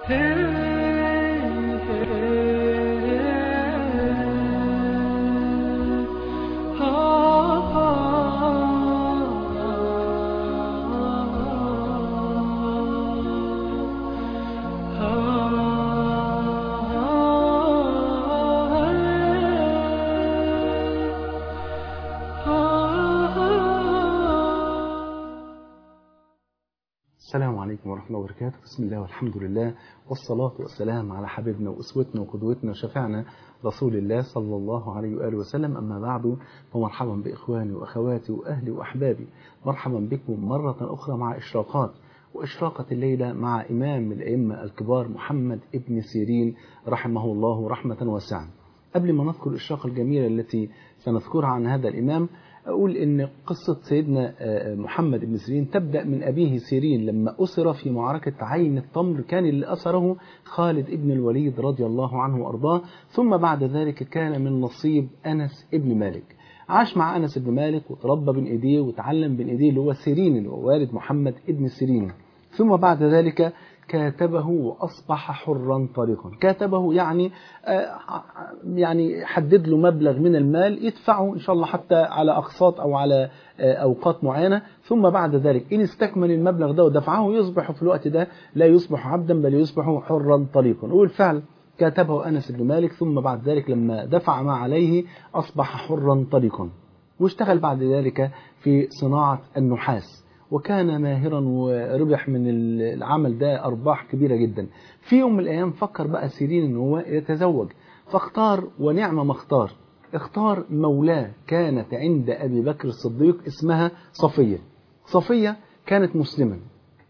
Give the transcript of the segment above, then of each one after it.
السلام عليكم ورحمة الله وبركاته بسم الله والحمد لله والصلاة والسلام على حبيبنا وأسوتنا وقدوتنا وشفعنا رسول الله صلى الله عليه وآله وسلم أما بعد فمرحبا بإخواني وأخواتي وأهلي وأحبابي مرحبا بكم مرة أخرى مع إشراقات وإشراقة الليلة مع إمام الأئمة الكبار محمد ابن سيرين رحمه الله رحمة واسعة قبل ما نذكر الإشراقة الجميلة التي سنذكرها عن هذا الإمام أقول إن قصة سيدنا محمد بن سيرين تبدأ من أبيه سيرين لما أسر في معركة عين التمر كان اللي أسره خالد بن الوليد رضي الله عنه وأرضاه ثم بعد ذلك كان من نصيب أنس بن مالك عاش مع أنس بن مالك وتربى بين إيديه وتعلم بين إيديه اللي هو سيرين اللي هو والد محمد بن سيرين ثم بعد ذلك كاتبه وأصبح حرا طريقا كاتبه يعني يعني حدد له مبلغ من المال يدفعه إن شاء الله حتى على أقساط أو على أوقات معينة ثم بعد ذلك إن استكمل المبلغ ده ودفعه يصبح في الوقت ده لا يصبح عبدا بل يصبح حرا طريقا وبالفعل كاتبه أنس بن مالك ثم بعد ذلك لما دفع ما عليه أصبح حرا طريقا واشتغل بعد ذلك في صناعة النحاس وكان ماهرا وربح من العمل ده أرباح كبيرة جدا في يوم من الأيام فكر بقى سيرين أنه هو يتزوج فاختار ونعم ما اختار اختار مولاه كانت عند أبي بكر الصديق اسمها صفية صفية كانت مسلمة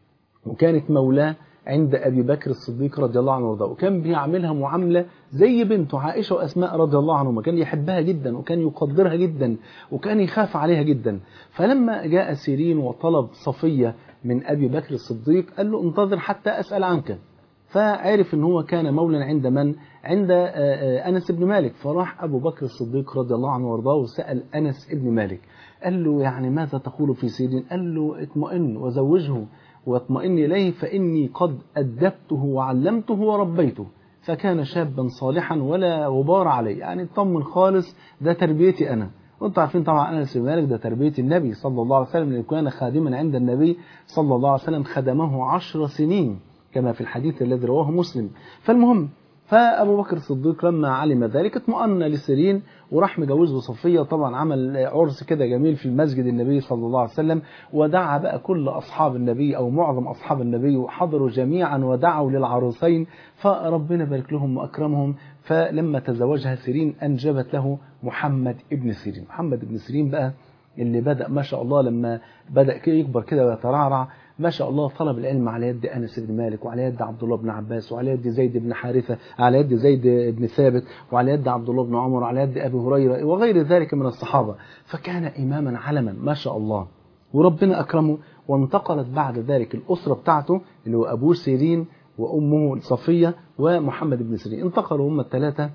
وكانت مولاه عند أبي بكر الصديق رضي الله عنه وارضاه وكان بيعملها معاملة زي بنته عائشة وأسماء رضي الله عنهما كان يحبها جدا وكان يقدرها جدا وكان يخاف عليها جدا فلما جاء سيرين وطلب صفية من أبي بكر الصديق قال له انتظر حتى أسأل عنك فعرف ان هو كان مولا عند من عند أنس بن مالك فراح أبو بكر الصديق رضي الله عنه وارضاه وسأل أنس بن مالك قال له يعني ماذا تقول في سيرين قال له اطمئن وزوجه واطمئن إليه فإني قد أدبته وعلمته وربيته فكان شابا صالحا ولا غبار عليه يعني اطمن خالص ده تربيتي أنا وانتم عارفين طبعا أنس بن مالك ده تربية النبي صلى الله عليه وسلم لأنه كان خادما عند النبي صلى الله عليه وسلم خدمه عشر سنين كما في الحديث الذي رواه مسلم فالمهم فأبو بكر الصديق لما علم ذلك اطمأن لسيرين وراح مجوزه صفية طبعا عمل عرس كده جميل في المسجد النبي صلى الله عليه وسلم ودعا بقى كل أصحاب النبي أو معظم أصحاب النبي وحضروا جميعا ودعوا للعروسين فربنا بارك لهم وأكرمهم فلما تزوجها سيرين أنجبت له محمد ابن سيرين محمد ابن سيرين بقى اللي بدأ ما شاء الله لما بدأ يكبر كده ويترعرع ما شاء الله طلب العلم على يد أنس بن مالك وعلى يد عبد الله بن عباس وعلى يد زيد بن حارثة على يد زيد بن ثابت وعلى يد عبد الله بن عمر وعلى يد أبي هريرة وغير ذلك من الصحابة فكان إماما علما ما شاء الله وربنا أكرمه وانتقلت بعد ذلك الأسرة بتاعته اللي هو أبوه سيرين وأمه صفية ومحمد بن سيرين انتقلوا هم الثلاثة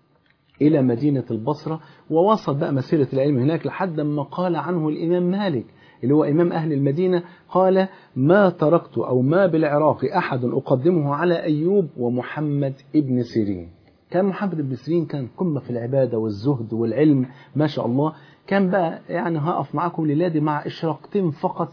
إلى مدينة البصرة ووصل بقى مسيرة العلم هناك لحد ما قال عنه الإمام مالك اللي هو إمام أهل المدينة قال ما تركت أو ما بالعراق أحد أقدمه على أيوب ومحمد ابن سيرين كان محمد بن سيرين كان قمة في العبادة والزهد والعلم ما شاء الله كان بقى يعني هقف معاكم ليلادي مع إشراقتين فقط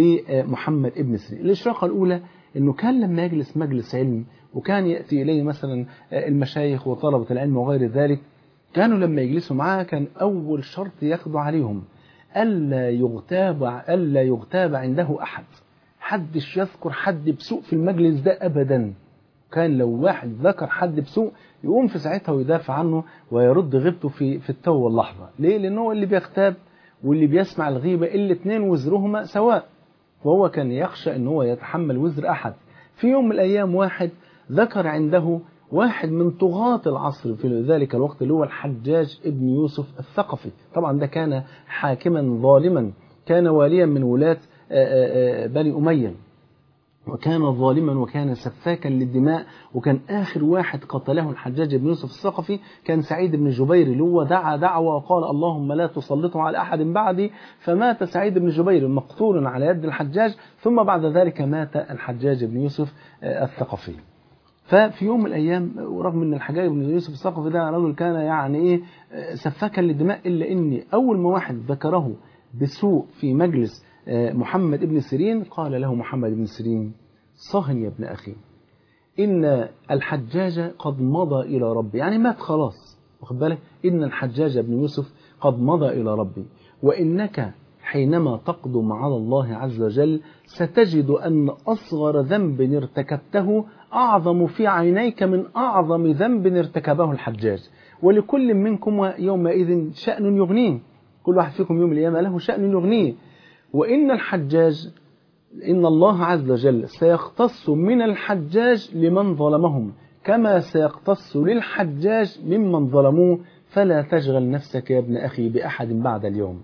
لمحمد ابن سيرين الإشراقة الأولى أنه كان لما يجلس مجلس علم وكان يأتي إليه مثلا المشايخ وطلبة العلم وغير ذلك كانوا لما يجلسوا معاه كان أول شرط ياخدوا عليهم ألا يغتاب ألا يغتاب عنده أحد حدش يذكر حد بسوء في المجلس ده أبدا كان لو واحد ذكر حد بسوء يقوم في ساعتها ويدافع عنه ويرد غيبته في في التو واللحظة ليه لأنه هو اللي بيغتاب واللي بيسمع الغيبة الاثنين وزرهما سواء وهو كان يخشى ان هو يتحمل وزر أحد في يوم من الأيام واحد ذكر عنده واحد من طغاة العصر في ذلك الوقت اللي هو الحجاج ابن يوسف الثقفي طبعا ده كان حاكما ظالما كان واليا من ولاة بني أمية وكان ظالما وكان سفاكا للدماء وكان آخر واحد قتله الحجاج بن يوسف الثقفي كان سعيد بن جبير اللي هو دعا دعوة وقال اللهم لا تسلطه على أحد بعدي فمات سعيد بن جبير مقتول على يد الحجاج ثم بعد ذلك مات الحجاج بن يوسف الثقفي ففي يوم من الايام ورغم ان الحجاج بن يوسف الثقفي ده رجل كان يعني ايه سفاكا للدماء الا ان اول ما واحد ذكره بسوء في مجلس محمد بن سيرين قال له محمد بن سيرين صهن يا ابن اخي ان الحجاج قد مضى الى ربي يعني مات خلاص واخد بالك ان الحجاج بن يوسف قد مضى الى ربي وانك حينما تقدم على الله عز وجل ستجد أن أصغر ذنب ارتكبته أعظم في عينيك من أعظم ذنب ارتكبه الحجاج ولكل منكم يومئذ شأن يغنيه كل واحد فيكم يوم القيامة له شأن يغنيه وإن الحجاج إن الله عز وجل سيختص من الحجاج لمن ظلمهم كما سيختص للحجاج ممن ظلموه فلا تشغل نفسك يا ابن أخي بأحد بعد اليوم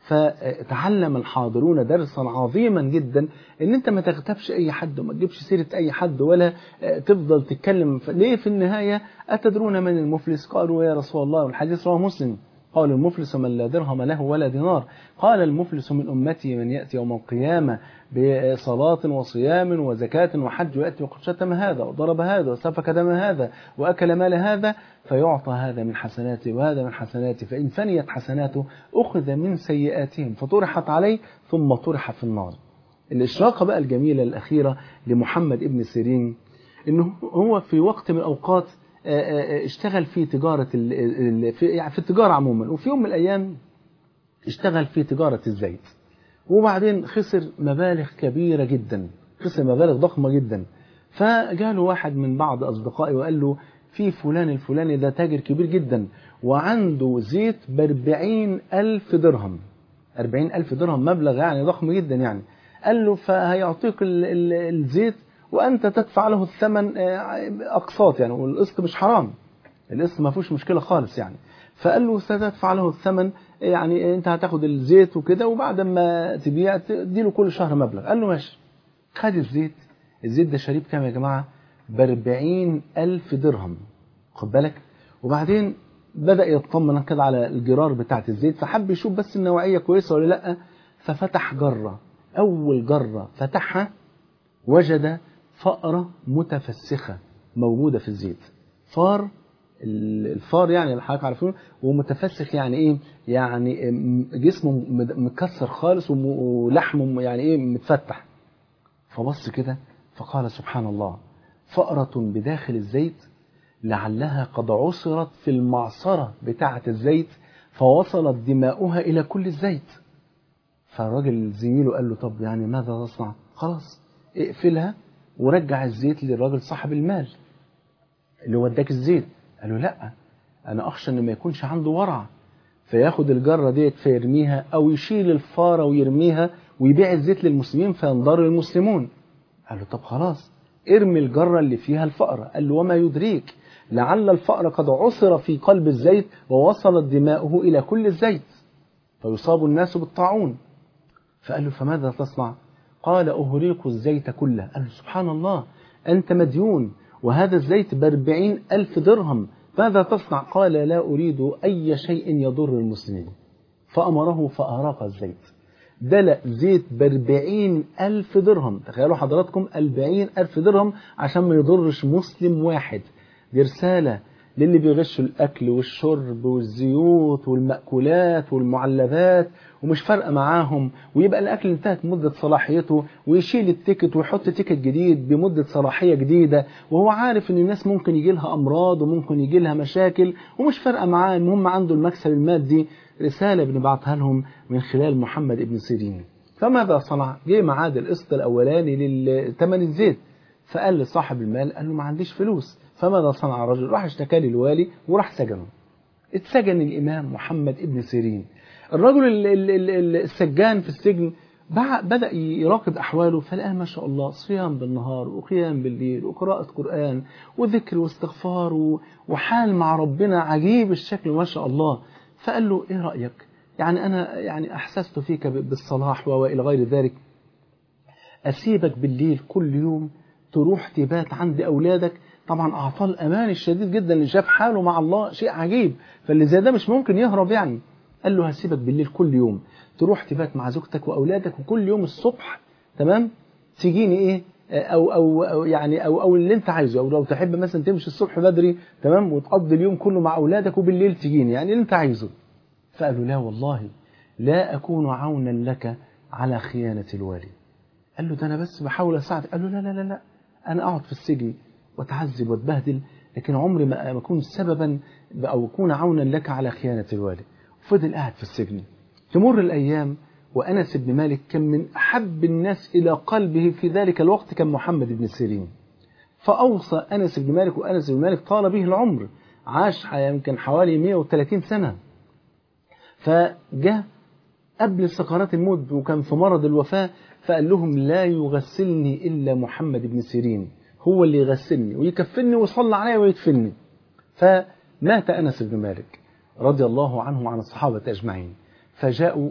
فتعلم الحاضرون درسا عظيما جدا ان انت ما تغتابش اي حد وما تجيبش سيره اي حد ولا تفضل تتكلم ليه في النهايه اتدرون من المفلس قالوا يا رسول الله والحديث رواه مسلم قال المفلس من لا درهم له ولا دينار قال المفلس من أمتي من يأتي يوم القيامة بصلاة وصيام وزكاة وحج ويأتي وقد شتم هذا وضرب هذا وسفك دم هذا وأكل مال هذا فيعطى هذا من حسناته وهذا من حسناته فإن فنيت حسناته أخذ من سيئاتهم فطرحت عليه ثم طرح في النار الإشراقة بقى الجميلة الأخيرة لمحمد ابن سيرين إنه هو في وقت من الأوقات اشتغل في تجارة في يعني في التجارة عموما وفي يوم من الأيام اشتغل في تجارة الزيت وبعدين خسر مبالغ كبيرة جدا خسر مبالغ ضخمة جدا فجاله واحد من بعض أصدقائي وقال له في فلان الفلاني ده تاجر كبير جدا وعنده زيت بأربعين ألف درهم أربعين ألف درهم مبلغ يعني ضخم جدا يعني قال له فهيعطيك ال ال الزيت وأنت تدفع له الثمن أقساط يعني والقسط مش حرام القسط ما فيهوش مشكلة خالص يعني فقال له ستدفع له الثمن يعني أنت هتاخد الزيت وكده وبعد ما تبيع تديله كل شهر مبلغ قال له ماشي خد الزيت الزيت ده شريب كام يا جماعة بأربعين ألف درهم خد بالك وبعدين بدأ يطمن كده على الجرار بتاعت الزيت فحب يشوف بس النوعية كويسة ولا لأ ففتح جرة أول جرة فتحها وجد فأرة متفسخة موجودة في الزيت فار الفار يعني اللي حضرتك عارفينه ومتفسخ يعني ايه يعني جسمه مكسر خالص ولحمه يعني ايه متفتح فبص كده فقال سبحان الله فأرة بداخل الزيت لعلها قد عصرت في المعصرة بتاعة الزيت فوصلت دماؤها إلى كل الزيت فالراجل زميله قال له طب يعني ماذا تصنع خلاص اقفلها ورجع الزيت للراجل صاحب المال اللي هو اداك الزيت قال له لا انا اخشى ان ما يكونش عنده ورع فياخد الجره ديت فيرميها او يشيل الفاره ويرميها ويبيع الزيت للمسلمين فينضر المسلمون قال له طب خلاص ارمي الجره اللي فيها الفأرة قال له وما يدريك لعل الفأر قد عصر في قلب الزيت ووصلت دماؤه إلى كل الزيت فيصاب الناس بالطاعون فقال له فماذا تصنع قال أهريق الزيت كله قال له سبحان الله أنت مديون وهذا الزيت باربعين ألف درهم ماذا تصنع قال لا أريد أي شيء يضر المسلمين فأمره فأراق الزيت دلق زيت باربعين ألف درهم تخيلوا حضراتكم أربعين ألف درهم عشان ما يضرش مسلم واحد دي رسالة للي بيغشوا الأكل والشرب والزيوت والمأكولات والمعلبات ومش فارقة معاهم ويبقى الأكل انتهت مدة صلاحيته ويشيل التيكت ويحط تيكت جديد بمدة صلاحية جديدة وهو عارف إن الناس ممكن يجي لها أمراض وممكن يجي لها مشاكل ومش فارقة معاه المهم عنده المكسب المادي رسالة بنبعتها لهم من خلال محمد ابن سيرين فماذا صنع؟ جه معاد القسط الأولاني لثمن الزيت فقال لصاحب المال قال له ما عنديش فلوس فماذا صنع الرجل؟ راح اشتكى للوالي وراح سجنه اتسجن الإمام محمد ابن سيرين الرجل السجان في السجن بدأ يراقب أحواله فلقاه ما شاء الله صيام بالنهار وقيام بالليل وقراءة قرآن وذكر واستغفار وحال مع ربنا عجيب الشكل ما شاء الله فقال له إيه رأيك يعني أنا يعني أحسست فيك بالصلاح وإلى غير ذلك أسيبك بالليل كل يوم تروح تبات عند أولادك طبعا أعطاه الأمان الشديد جدا اللي شاف حاله مع الله شيء عجيب فاللي زي ده مش ممكن يهرب يعني قال له هسيبك بالليل كل يوم تروح تبات مع زوجتك وأولادك وكل يوم الصبح تمام تجيني إيه أو, أو, أو يعني أو, أو اللي أنت عايزه أو لو تحب مثلا تمشي الصبح بدري تمام وتقضي اليوم كله مع أولادك وبالليل تجيني يعني اللي أنت عايزه فقالوا لا والله لا أكون عونا لك على خيانة الوالي قال له ده أنا بس بحاول أساعدك قال له لا لا لا لا أنا أقعد في السجن وأتعذب وأتبهدل لكن عمري ما أكون سببا أو أكون عونا لك على خيانة الوالي فضل قاعد في السجن تمر الأيام وأنس بن مالك كان من أحب الناس إلى قلبه في ذلك الوقت كان محمد بن سيرين فأوصى أنس بن مالك وأنس بن مالك طال به العمر عاش يمكن حوالي 130 سنة فجاء قبل سكرات الموت وكان في مرض الوفاة فقال لهم لا يغسلني إلا محمد بن سيرين هو اللي يغسلني ويكفني ويصلى علي ويدفني فمات أنس بن مالك رضي الله عنه وعن الصحابة أجمعين فجاءوا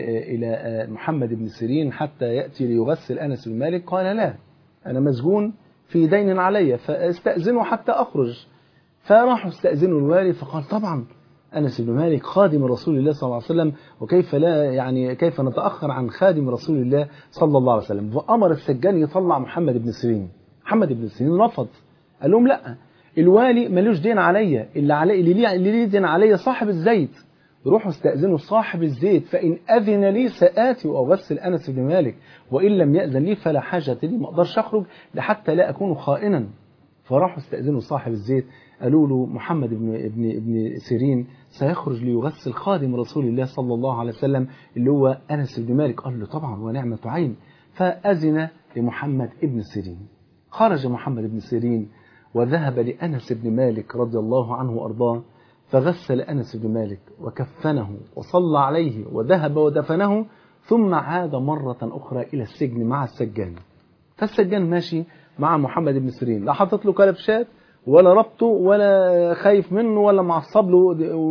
إلى محمد بن سيرين حتى يأتي ليغسل أنس بن مالك قال لا أنا مسجون في دين علي فاستأذنوا حتى أخرج فراحوا استأذنوا الوالي فقال طبعا أنس بن مالك خادم رسول الله صلى الله عليه وسلم وكيف لا يعني كيف نتأخر عن خادم رسول الله صلى الله عليه وسلم وأمر السجان يطلع محمد بن سيرين محمد بن سيرين رفض قال لهم لا الوالي ملوش دين عليا اللي علي اللي ليه اللي ليه دين عليا صاحب الزيت روحوا استأذنوا صاحب الزيت فإن أذن لي سآتي وأغسل أنس بن مالك وإن لم يأذن لي فلا حاجة لي ما أقدرش أخرج حتى لا أكون خائنا فراحوا استأذنوا صاحب الزيت قالوا له محمد بن ابن ابن سيرين سيخرج ليغسل خادم رسول الله صلى الله عليه وسلم اللي هو أنس بن مالك قال له طبعا ونعمة عين فأذن لمحمد ابن سيرين خرج محمد بن سيرين وذهب لأنس بن مالك رضي الله عنه وأرضاه فغسل أنس بن مالك وكفنه وصلى عليه وذهب ودفنه ثم عاد مرة أخرى إلى السجن مع السجان فالسجان ماشي مع محمد بن سيرين لا حاطط له كلب شات ولا ربطه ولا خايف منه ولا معصب له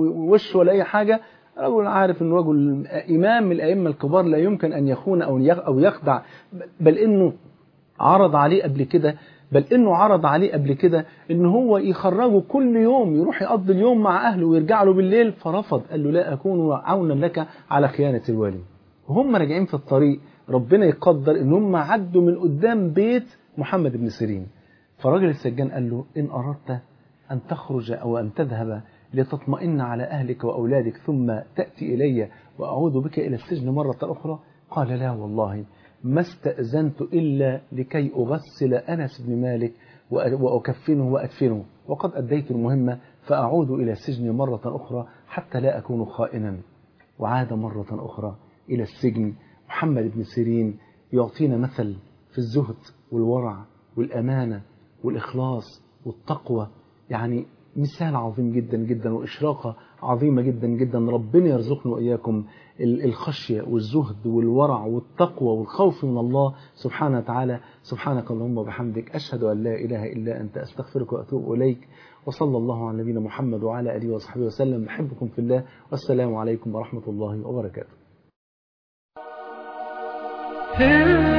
وش ولا أي حاجة رجل عارف أنه رجل إمام من الأئمة الكبار لا يمكن أن يخون أو يخدع بل إنه عرض عليه قبل كده بل انه عرض عليه قبل كده ان هو يخرجه كل يوم يروح يقضي اليوم مع اهله ويرجع له بالليل فرفض قال له لا اكون عونا لك على خيانه الوالي وهم راجعين في الطريق ربنا يقدر ان هم عدوا من قدام بيت محمد بن سيرين فراجل السجان قال له ان اردت ان تخرج او ان تذهب لتطمئن على اهلك واولادك ثم تاتي الي واعود بك الى السجن مره اخرى قال لا والله ما استأذنت إلا لكي أغسل أنس بن مالك وأكفنه وأدفنه وقد أديت المهمة فأعود إلى السجن مرة أخرى حتى لا أكون خائنا وعاد مرة أخرى إلى السجن محمد بن سيرين يعطينا مثل في الزهد والورع والأمانة والإخلاص والتقوى يعني مثال عظيم جدا جدا وإشراقة عظيمة جدا جدا ربنا يرزقنا وإياكم الخشية والزهد والورع والتقوى والخوف من الله سبحانه وتعالى سبحانك اللهم وبحمدك أشهد أن لا إله إلا أنت أستغفرك وأتوب إليك وصلى الله على نبينا محمد وعلى آله وصحبه وسلم بحبكم في الله والسلام عليكم ورحمة الله وبركاته